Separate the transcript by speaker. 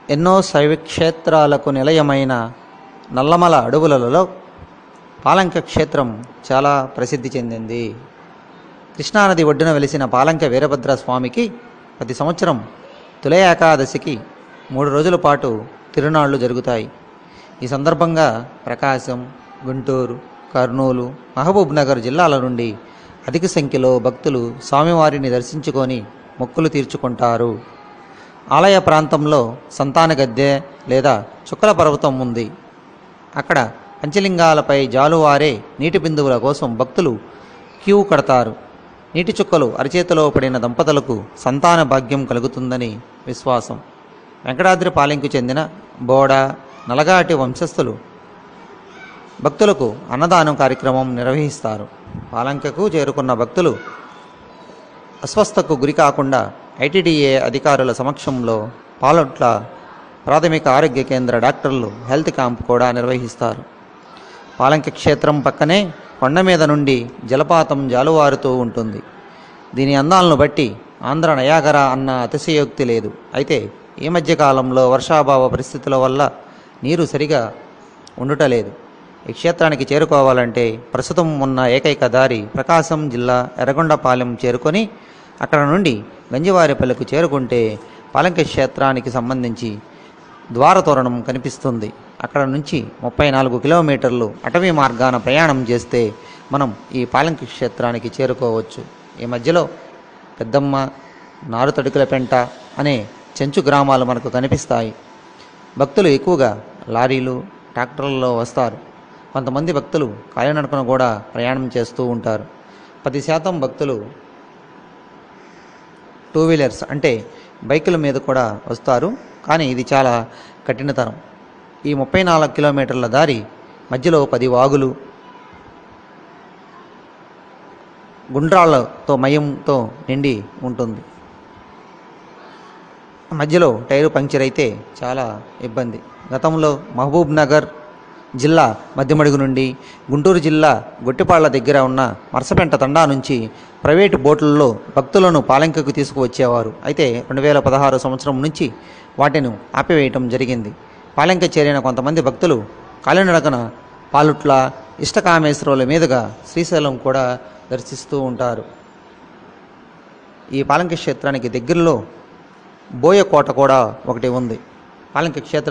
Speaker 1: ఎన్నో శైవక్షేత్రాలకు నిలయమైన నల్లమల అడవులలో పాలంక క్షేత్రం చాలా ప్రసిద్ధి చెందింది కృష్ణానది ఒడ్డున వెలిసిన పాలంక వీరభద్ర స్వామికి ప్రతి సంవత్సరం తుల ఏకాదశికి మూడు రోజుల పాటు తిరునాళ్లు జరుగుతాయి ఈ సందర్భంగా ప్రకాశం గుంటూరు కర్నూలు మహబూబ్ నగర్ జిల్లాల నుండి అధిక సంఖ్యలో భక్తులు స్వామివారిని దర్శించుకొని మొక్కులు తీర్చుకుంటారు ఆలయ ప్రాంతంలో సంతాన గద్దె లేదా చుక్కల పర్వతం ఉంది అక్కడ పంచలింగాలపై జాలువారే నీటి బిందువుల కోసం భక్తులు క్యూ కడతారు నీటి చుక్కలు అరచేతిలో పడిన దంపతులకు సంతాన భాగ్యం కలుగుతుందని విశ్వాసం వెంకటాద్రి పాలెంకు చెందిన బోడ నలగాటి వంశస్థులు భక్తులకు అన్నదానం కార్యక్రమం నిర్వహిస్తారు పాలంకకు చేరుకున్న భక్తులు అస్వస్థకు గురి కాకుండా ఐటీడీఏ అధికారుల సమక్షంలో పాలొట్ల ప్రాథమిక ఆరోగ్య కేంద్ర డాక్టర్లు హెల్త్ క్యాంప్ కూడా నిర్వహిస్తారు పాలంక క్షేత్రం పక్కనే కొండ మీద నుండి జలపాతం జాలువారుతూ ఉంటుంది దీని అందాలను బట్టి ఆంధ్ర నయాగర అన్న అతిశయోక్తి లేదు అయితే ఈ మధ్య కాలంలో వర్షాభావ పరిస్థితుల వల్ల నీరు సరిగా ఉండుటలేదు ఈ క్షేత్రానికి చేరుకోవాలంటే ప్రస్తుతం ఉన్న ఏకైక దారి ప్రకాశం జిల్లా ఎర్రగొండపాలెం చేరుకొని అక్కడ నుండి గంజివారిపల్లికు చేరుకుంటే పాలంక క్షేత్రానికి సంబంధించి ద్వారతోరణం కనిపిస్తుంది అక్కడ నుంచి ముప్పై నాలుగు కిలోమీటర్లు అటవీ మార్గాన ప్రయాణం చేస్తే మనం ఈ పాలంకి క్షేత్రానికి చేరుకోవచ్చు ఈ మధ్యలో పెద్దమ్మ నారుతడుకుల పెంట అనే చెంచు గ్రామాలు మనకు కనిపిస్తాయి భక్తులు ఎక్కువగా లారీలు ట్రాక్టర్లలో వస్తారు కొంతమంది భక్తులు కాలినడకన కూడా ప్రయాణం చేస్తూ ఉంటారు పది శాతం భక్తులు టూ వీలర్స్ అంటే బైకుల మీద కూడా వస్తారు కానీ ఇది చాలా కఠినతరం ఈ ముప్పై నాలుగు కిలోమీటర్ల దారి మధ్యలో పది వాగులు గుండ్రాళ్ళతో మయంతో నిండి ఉంటుంది మధ్యలో టైరు పంక్చర్ అయితే చాలా ఇబ్బంది గతంలో మహబూబ్ నగర్ జిల్లా మధ్యమడుగు నుండి గుంటూరు జిల్లా గొట్టిపాళ్ల దగ్గర ఉన్న మరసపెంట తండా నుంచి ప్రైవేటు బోట్లలో భక్తులను పాలెంకకు తీసుకువచ్చేవారు అయితే రెండు వేల పదహారు సంవత్సరం నుంచి వాటిని ఆపివేయటం జరిగింది పాలెంక చేరిన కొంతమంది భక్తులు కాలినడకన పాలుట్ల ఇష్టకామేశ్వరుల మీదుగా శ్రీశైలం కూడా దర్శిస్తూ ఉంటారు ఈ పాలంక క్షేత్రానికి దగ్గరలో బోయకోట కూడా ఒకటి ఉంది పాలంక క్షేత్రం